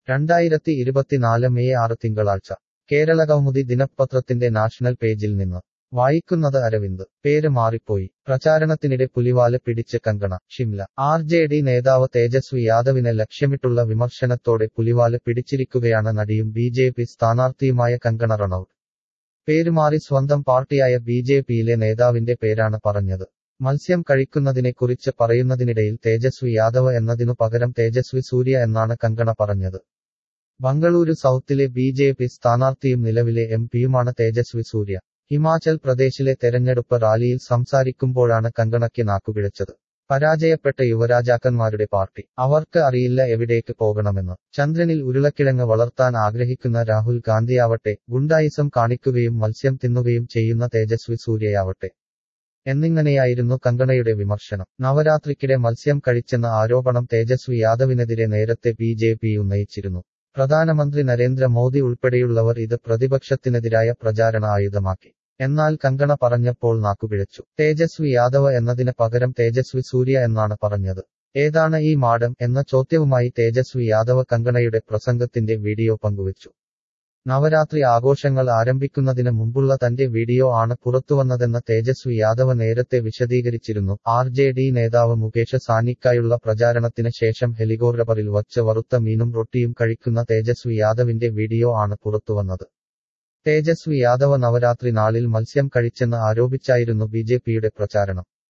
രണ്ടായിരത്തി ഇരുപത്തിനാല് മെയ് ആറ് തിങ്കളാഴ്ച കേരള കൗമുദി ദിനപത്രത്തിന്റെ നാഷണൽ പേജിൽ നിന്ന് വായിക്കുന്നത് അരവിന്ദ് പേര് മാറിപ്പോയി പ്രചാരണത്തിനിടെ പുലിവാല് പിടിച്ച് Kangana Shimla R J D നേതാവ് തേജസ്വി യാദവിനെ ലക്ഷ്യമിട്ടുള്ള വിമർശനത്തോടെ പുലിവാല് പിടിച്ചിരിക്കുകയാണ് നടിയും ബി ജെ പി സ്ഥാനാർത്ഥിയുമായ കങ്കണ റണൌട്ട് പേരുമാറി സ്വന്തം പാർട്ടിയായ ബി ജെ പിയിലെ നേതാവിന്റെ പേരാണ് പറഞ്ഞത് മത്സ്യം കഴിക്കുന്നതിനെക്കുറിച്ച് പറയുന്നതിനിടയിൽ തേജസ്വി യാദവ് എന്നതിനു പകരം തേജസ്വി സൂര്യ എന്നാണ് കങ്കണ പറഞ്ഞത് ബംഗളൂരു സൗത്തിലെ ബി ജെ പി സ്ഥാനാർത്ഥിയും നിലവിലെ എം പിയുമാണ് തേജസ്വി സൂര്യ ഹിമാചൽ പ്രദേശിലെ തെരഞ്ഞെടുപ്പ് റാലിയിൽ സംസാരിക്കുമ്പോഴാണ് കങ്കണയ്ക്ക് നാക്കുപിഴച്ചത് പരാജയപ്പെട്ട യുവരാജാക്കന്മാരുടെ പാർട്ടി അവർക്ക് അറിയില്ല എവിടേക്ക് പോകണമെന്ന് ചന്ദ്രനിൽ ഉരുളക്കിഴങ്ങ് വളർത്താൻ ആഗ്രഹിക്കുന്ന രാഹുൽ ഗാന്ധിയാവട്ടെ ഗുണ്ടായിസം കാണിക്കുകയും മത്സ്യം തിന്നുകയും ചെയ്യുന്ന തേജസ്വി സൂര്യയാവട്ടെ എന്നിങ്ങനെയായിരുന്നു കങ്കണയുടെ വിമർശനം നവരാത്രിക്കിടെ മത്സ്യം കഴിച്ചെന്ന ആരോപണം തേജസ്വി യാദവിനെതിരെ നേരത്തെ ബി ജെ പി ഉന്നയിച്ചിരുന്നു പ്രധാനമന്ത്രി നരേന്ദ്രമോദി ഉൾപ്പെടെയുള്ളവർ ഇത് പ്രതിപക്ഷത്തിനെതിരായ പ്രചാരണ ആയുധമാക്കി എന്നാൽ കങ്കണ പറഞ്ഞപ്പോൾ നാക്കുപിഴച്ചു തേജസ്വി യാദവ് എന്നതിന് പകരം തേജസ്വി സൂര്യ എന്നാണ് പറഞ്ഞത് ഏതാണ് ഈ മാഡം എന്ന ചോദ്യവുമായി തേജസ്വി യാദവ് കങ്കണയുടെ പ്രസംഗത്തിന്റെ വീഡിയോ പങ്കുവച്ചു നവരാത്രി ആഘോഷങ്ങൾ ആരംഭിക്കുന്നതിന് മുമ്പുള്ള തന്റെ വീഡിയോ ആണ് പുറത്തുവന്നതെന്ന് തേജസ്വി യാദവ് നേരത്തെ വിശദീകരിച്ചിരുന്നു ആർ ജെ ഡി നേതാവ് മുകേഷ് സാനിക്കായുള്ള പ്രചാരണത്തിന് ശേഷം ഹെലികോപ്റ്ററിൽ വച്ച് വറുത്ത മീനും റൊട്ടിയും കഴിക്കുന്ന തേജസ്വി യാദവിന്റെ വീഡിയോ ആണ് പുറത്തുവന്നത് തേജസ്വി യാദവ് നവരാത്രി നാളിൽ മത്സ്യം കഴിച്ചെന്ന് ആരോപിച്ചായിരുന്നു ബി പ്രചാരണം